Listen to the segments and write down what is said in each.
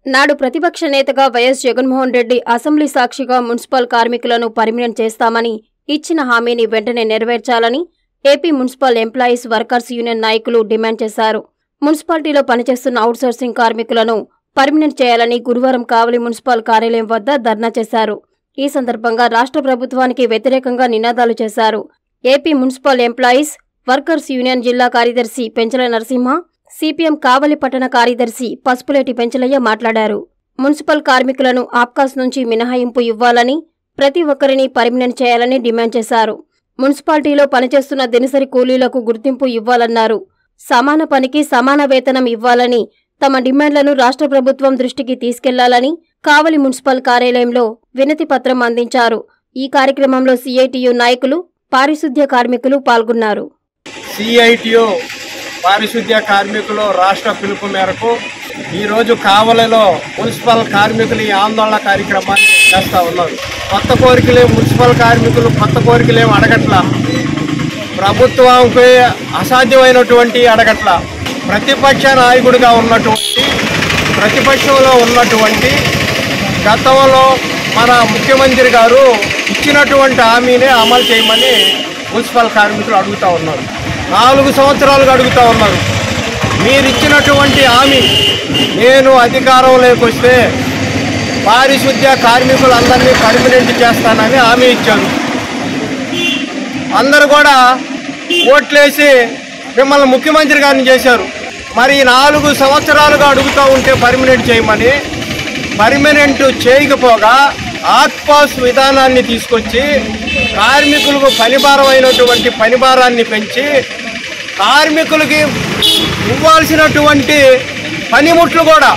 నాడు ప్రతిపక్ష నేతగా వైఎస్ జగన్మోహన్ రెడ్డి అసెంబ్లీ సాక్షిగా మున్సిపల్ కార్మికులను పర్మినెంట్ చేస్తామని ఇచ్చిన హామీని వెంటనే నెరవేర్చాలని AP municipal employees workers union నాయకులు డిమాండ్ చేశారు మున్సిపాలిటీలో పనిచేస్తున్న అవుట్సోర్సింగ్ కార్మికులను పర్మినెంట్ చేయాలని గురువారం కావలి మున్సిపల్ కార్యాలయం వద్ద ధర్నా చేశారు ఈ సందర్భంగా రాష్ట్ర ప్రభుత్వానికి వ్యతిరేకంగా నినాదాలు చేశారు AP municipal employees workers union జిల్లా కార్యదర్శి పెంచల నరసింహ సిపిఎం కావలి పట్టణ కార్యదర్శి పసుపులేటి పెంచలయ్య మాట్లాడారు మున్సిపల్ కార్మికులను ఆప్కాస్ నుంచి మినహాయింపు ఇవ్వాలని ప్రతి ఒక్కరిని పర్మినెంట్ చేయాలని డిమాండ్ చేశారు మున్సిపాలిటీలో పనిచేస్తున్న దినసరి కూలీలకు గుర్తింపు ఇవ్వాలన్నారు సమాన పనికి సమాన వేతనం ఇవ్వాలని తమ డిమాండ్లను రాష్ట్ర ప్రభుత్వం దృష్టికి తీసుకెళ్లాలని కావలి మున్సిపల్ కార్యాలయంలో వినతి పత్రం అందించారు ఈ కార్యక్రమంలో సిఐటియు నాయకులు పారిశుద్ధ్య కార్మికులు పాల్గొన్నారు సిఐటియు పారిశుద్ధ్య కార్మికులు రాష్ట్ర పిలుపు మేరకు ఈరోజు కావలిలో మున్సిపల్ కార్మికులు ఈ ఆందోళన కార్యక్రమాన్ని చేస్తూ ఉన్నారు కొత్త కోరికలే మున్సిపల్ కార్మికులు కొత్త కోరికలేం అడగట్ల ప్రభుత్వంకి అసాధ్యమైనటువంటి అడగట్ల ప్రతిపక్ష నాయకుడిగా ఉన్నటువంటి ప్రతిపక్షంలో ఉన్నటువంటి గతంలో మన ముఖ్యమంత్రి గారు ఇచ్చినటువంటి హామీనే అమలు చేయమని మున్సిపల్ కార్మికులు అడుగుతూ ఉన్నారు నాలుగు సంవత్సరాలుగా అడుగుతూ ఉన్నారు మీరు ఇచ్చినటువంటి హామీ నేను అధికారంలోకి వస్తే పారిశుద్ధ్య కార్మికులందరినీ పర్మినెంట్ చేస్తానని హామీ ఇచ్చారు అందరూ కూడా ఓట్లేసి మిమ్మల్ని ముఖ్యమంత్రి గారిని చేశారు మరి ఈ నాలుగు సంవత్సరాలుగా అడుగుతూ ఉంటే పర్మినెంట్ చేయమని పర్మనెంట్ చేయకపోగా ఆత్పాస్ విధానాన్ని తీసుకొచ్చి కార్మికులకు పనిభారమైనటువంటి పనిభారాన్ని పెంచి కార్మికులకి ఇవ్వాల్సినటువంటి పనిముట్లు కూడా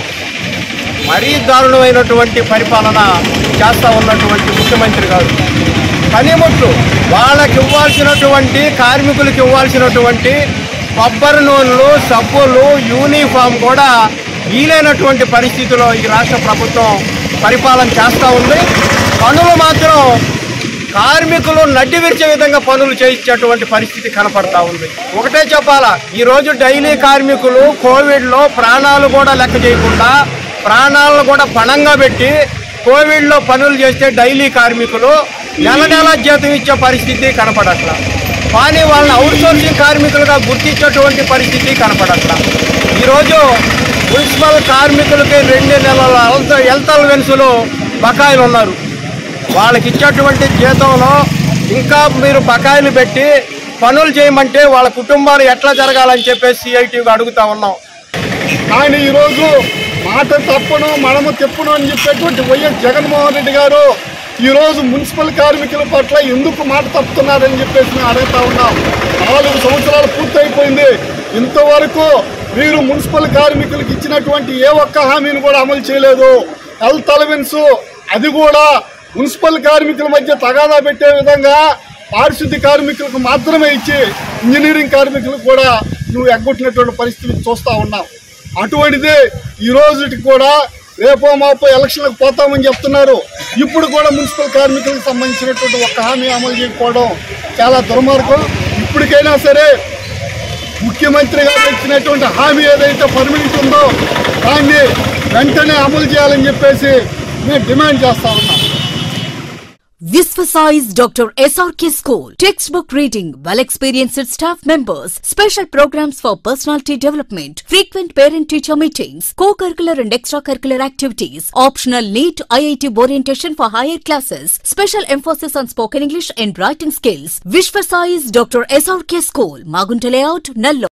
మరీ దారుణమైనటువంటి పరిపాలన చేస్తూ ఉన్నటువంటి ముఖ్యమంత్రి గారు పనిముట్లు వాళ్ళకి ఇవ్వాల్సినటువంటి కార్మికులకు ఇవ్వాల్సినటువంటి కొబ్బరి నూనెలు సబ్బులు యూనిఫామ్ కూడా వీలైనటువంటి పరిస్థితిలో ఈ రాష్ట్ర ప్రభుత్వం పరిపాలన చేస్తూ ఉంది పనులు మాత్రం కార్మికులు నడ్డి విరిచే విధంగా పనులు చేయించేటువంటి పరిస్థితి కనపడతా ఉంది ఒకటే చెప్పాలా ఈ రోజు డైలీ కార్మికులు కోవిడ్లో ప్రాణాలు కూడా లెక్క చేయకుండా ప్రాణాలను కూడా పణంగా పెట్టి కోవిడ్లో పనులు చేస్తే డైలీ కార్మికులు నెల నెల జీతం ఇచ్చే పరిస్థితి కనపడట్లా కానీ వాళ్ళని అవుట్సోర్సింగ్ కార్మికులుగా గుర్తించేటువంటి పరిస్థితి కనపడట్లా ఈరోజు మున్సిపల్ కార్మికులకి రెండు నెలల హెల్త్ హెల్త్ అలవెన్సులు బకాయిలు ఉన్నారు వాళ్ళకి ఇచ్చేటువంటి జీతంలో ఇంకా మీరు బకాయిలు పెట్టి పనులు చేయమంటే వాళ్ళ కుటుంబాలు ఎట్లా జరగాలని చెప్పేసి సిఐటిగా అడుగుతా ఉన్నాం ఆయన ఈరోజు మాట తప్పును మనము తెప్పును అని చెప్పేటువంటి వైఎస్ జగన్మోహన్ రెడ్డి గారు ఈరోజు మున్సిపల్ కార్మికుల పట్ల ఎందుకు మాట తప్పుతున్నారని చెప్పేసి మేము అడుగుతా ఉన్నాం నాలుగు సంవత్సరాలు పూర్తయిపోయింది ఇంతవరకు మీరు మున్సిపల్ కార్మికులకు ఇచ్చినటువంటి ఏ ఒక్క హామీని కూడా అమలు చేయలేదు హెల్త్ అలవెన్స్ అది కూడా మున్సిపల్ కార్మికుల మధ్య తగాదా పెట్టే విధంగా పారిశుద్ధ్య కార్మికులకు మాత్రమే ఇచ్చి ఇంజనీరింగ్ కార్మికులకు కూడా నువ్వు ఎగ్గొట్టినటువంటి పరిస్థితి చూస్తూ ఉన్నావు అటువంటిది ఈ రోజుకి కూడా రేపో మాపో ఎలక్షన్లకు పోతామని చెప్తున్నారు ఇప్పుడు కూడా మున్సిపల్ కార్మికులకు సంబంధించినటువంటి ఒక్క హామీ అమలు చేయకపోవడం చాలా దుర్మార్గం ఇప్పటికైనా సరే ముఖ్యమంత్రి గారు ఇచ్చినటువంటి హామీ ఏదైతే పర్మినెంట్ ఉందో దాన్ని వెంటనే అమలు చేయాలని చెప్పేసి మేము డిమాండ్ చేస్తా ఉన్నాం Visvasize Dr. SRK School. Textbook reading, well experienced staff members, special programs for personality development, frequent parent teacher meetings, co curricular and extracurricular activities, optional NEET IIT orientation for higher classes, special emphasis on spoken English and writing skills. Visvasize Dr. SRK School, Magunta Layout, Nallo.